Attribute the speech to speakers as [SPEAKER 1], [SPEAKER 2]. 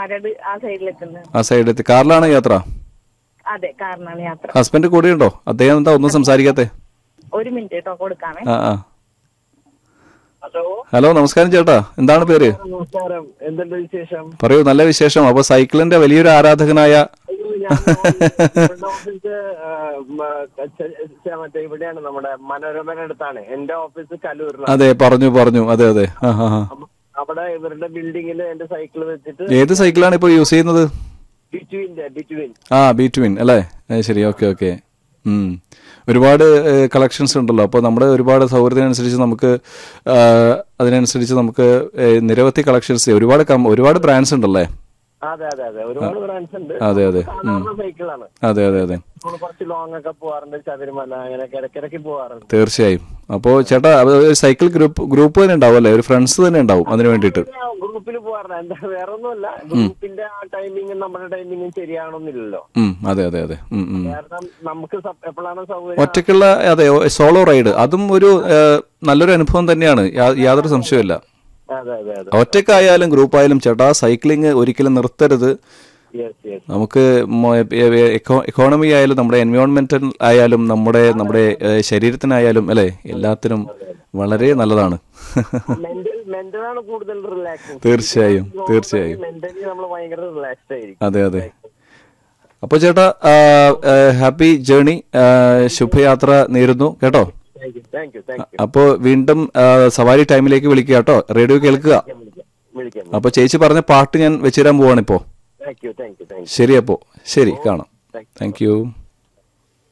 [SPEAKER 1] മരട് ആ സൈഡിലെത്തുന്നത്
[SPEAKER 2] ആ സൈഡിലെത്തി കാറിലാണ് യാത്ര
[SPEAKER 1] അതെ കാറിനാണ് യാത്ര
[SPEAKER 2] ഹസ്ബൻഡ് കൂടെയുണ്ടോ അദ്ദേഹം എന്താ ഒന്നും സംസാരിക്കാത്തെ
[SPEAKER 1] ഒരു മിനിറ്റ് കേട്ടോ കൊടുക്കാമേ
[SPEAKER 2] ആ ആ
[SPEAKER 3] ഹലോ
[SPEAKER 2] ഹലോ നമസ്കാരം ചേട്ടാ എന്താണ് പേര്
[SPEAKER 3] നമസ്കാരം എന്തുണ്ട് വിശേഷം
[SPEAKER 2] പറയൂ നല്ല വിശേഷം അപ്പൊ സൈക്കിളിന്റെ വലിയൊരു ആരാധകനായ
[SPEAKER 3] അയ്യോ, ഞാൻ ഇവരുടെ ഓഫീസ് ആ, മ, ച- ച- മറ്റേ ഇവിടെയാണ് നമ്മുടെ മനോരമയുടെ അടുത്താണ് എന്റെ ഓഫീസ് കലൂരിലാണ്
[SPEAKER 2] അതെ പറഞ്ഞു പറഞ്ഞു അതെ അതെ ആ ആ ആ.
[SPEAKER 3] അപ്പൊ അവിടെ ഇവരുടെ ബിൽഡിങ്ങിൽ എന്റെ സൈക്കിൾ വെച്ചിട്ട്
[SPEAKER 2] ഏത് സൈക്കിളാണ് ഇപ്പോൾ യൂസ് ചെയ്യുന്നത്
[SPEAKER 3] ബിറ്റ്വീൻ്റെ ബിറ്റ്വീൻ
[SPEAKER 2] ആ ബീറ്റ്വിൻ അല്ലേ അത് ശരി ഓക്കെ ഓക്കെ ഉം. ഒരുപാട് കളക്ഷൻസ് ഉണ്ടല്ലോ അപ്പോൾ നമ്മുടെ ഒരുപാട് സൗകര്യത്തിനനുസരിച്ച് നമുക്ക് ആ, അതിനനുസരിച്ച് നമുക്ക് ഏ, നിരവധി കളക്ഷൻസ് ഒരുപാട് കം- ഒരുപാട് ബ്രാൻഡ്സ് ഉണ്ടല്ലേ
[SPEAKER 3] അതെ അതെ അതെ ഒരുപാട് ബ്രാൻഡ്സ് ഉണ്ട്
[SPEAKER 2] അതെ, അതെ.
[SPEAKER 3] സാധാരണ സൈക്കിളാണ്
[SPEAKER 2] അതെ അതെ അതെ
[SPEAKER 3] നമ്മൾ കുറച്ച് ലോങ് ഒക്കെ പോവാറുണ്ട് ശബരിമല അങ്ങനെയൊക്കെ ഇടയ്ക്കിടയ്ക്ക് പോവാറുണ്ട്
[SPEAKER 2] തീർച്ചയായും അപ്പോൾ ചേട്ടാ അത് ഒരു സൈക്കിൾ ഗ്രൂപ്പ് ഗ്രൂപ്പ് തന്നെ ഉണ്ടാവും അല്ലേ ഒരു ഫ്രണ്ട്സ് തന്നെ ഉണ്ടാവും അതിന് വേണ്ടിയിട്ട്
[SPEAKER 3] ഗ്രൂപ്പിൽ പോവാറുണ്ട് എന്താ വേറെ ഒന്നുമല്ല ഗ്രൂപ്പിന്റെ ആ ടൈമിങ്ങും നമ്മുടെ ടൈമിങ്ങും ശരിയാവണമെന്നില്ലല്ലോ
[SPEAKER 2] ഉം, അതെ അതെ അതെ ഉം, ഉം.
[SPEAKER 3] കാരണം നമുക്ക് സ- എപ്പോഴാണ് സൗകര്യം
[SPEAKER 2] ഒറ്റയ്ക്കുള്ള അതെ സോളോ റൈഡ് അതും ഒരു ഏ, നല്ലൊരു അനുഭവം തന്നെയാണ് യാ- യാതൊരു സംശയമില്ല
[SPEAKER 3] അതെ അതെ അതെ
[SPEAKER 2] ഒറ്റയ്ക്കായാലും ഗ്രൂപ്പായാലും ചേട്ടാ സൈക്ലിംഗ് ഒരിക്കലും നിർത്തരുത്
[SPEAKER 3] യെസ് യെസ്
[SPEAKER 2] നമുക്ക് മൊ- എ- എ- എക്കോ- എക്കോണമി ആയാലും നമ്മുടെ എൻവയോൺമെന്റൽ ആയാലും നമ്മുടെ നമ്മുടെ ഏ, ശരീരത്തിനായാലും അല്ലെ എല്ലാത്തിനും വളരെ നല്ലതാണ്
[SPEAKER 3] മെന്റൽ മെന്റലാണ് കൂടുതൽ റിലാക്സിങ്
[SPEAKER 2] തീർച്ചയായും, തീർച്ചയായും.
[SPEAKER 3] മെന്റലി നമ്മൾ ഭയങ്കര റിലാക്സ്ഡ് ആയിരിക്കും
[SPEAKER 2] അതെ അതെ അപ്പോൾ ചേട്ടാ ഹാപ്പി ജേണി ശുഭയാത്ര നേരുന്നു കേട്ടോ
[SPEAKER 3] thank you thank you thank you
[SPEAKER 2] അപ്പോൾ വീണ്ടും ആ, സവാരി ടൈമിലേക്ക് വിളിക്കുക കേട്ടോ റേഡിയോ കേൾക്കുക
[SPEAKER 3] വിളിക്കാം വിളിക്കാം
[SPEAKER 2] അപ്പോൾ ചേച്ചി പറഞ്ഞ പാട്ട് ഞാൻ വെച്ചുതരാൻ പോവാണ് ഇപ്പോൾ
[SPEAKER 3] thank you thank you thank you
[SPEAKER 2] ശരി അപ്പോൾ ശരി കാണാം
[SPEAKER 3] താങ്ക് യു
[SPEAKER 2] താങ്ക് യു